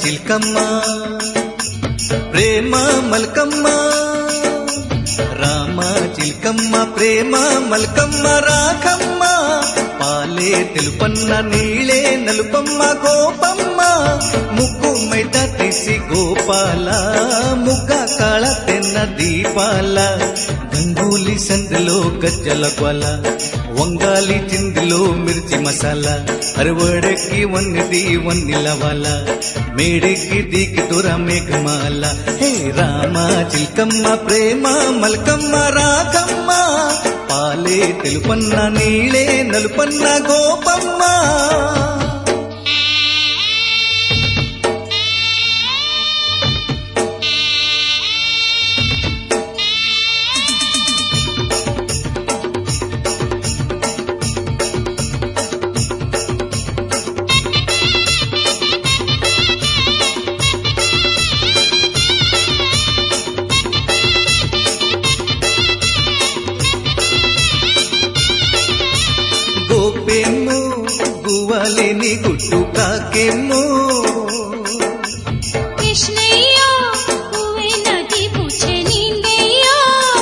చిల్కమ్మ ప్రేమ మల్కమ్మ రామ చిల్కమ్మ ప్రేమ మల్కమ్మ రాకమ్మ పాలే తెలుపన్న నీళ్ళే నలుపమ్మ గోపమ్మ ముగ్గు మైట తీసి గోపాల ముగ్గ కాళ తెన్న దీపాల గంగూలి సందులో గజ్జల కొల వంగాలి చిందిలో మిర్చి మసాలా అరవడకి వన్నిది వన్నిలవాల మేడికి దీకి దూర మేఘమాల హే రామ చిల్కమ్మ ప్రేమ మల్కమ్మ రాకమ్మ పాలే తెలుపన్న నీళ్ళే నలుపన్న గోపమ్మ గోపేమో గువ్వలేని గుట్టు కాకేమో కృష్ణయ్యో పువ్వే నది పూచె నిండయ్యో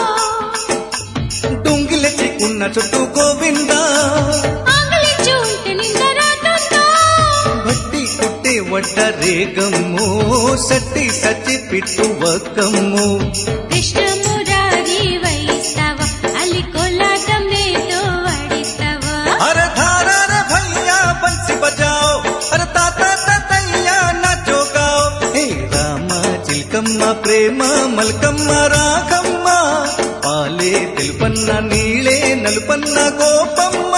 డుంగిల చిక్కున్న చుట్టూ గోవిందా ఆకలించు ఉంటే నిందరాతుందా బట్టి కుట్టే వడ్డ రేగమ్ము సట్టి సచ్చి పిట్టు వక్కమ్ము కృష్ణ మురారి వైస్తావా అలి కోలాటం నేతో వాడిస్తావా అరే ధారా రే భయ్యా బన్సి బజాओ అరే తాత తాతయ్యా నాచో గాओ హే రామ చిల్కమ్మ ప్రేమ మల్కమ్మ రాకమ్మ పాలే తెలుపన్న నీళ్ళే నలుపన్న గోపమ్మ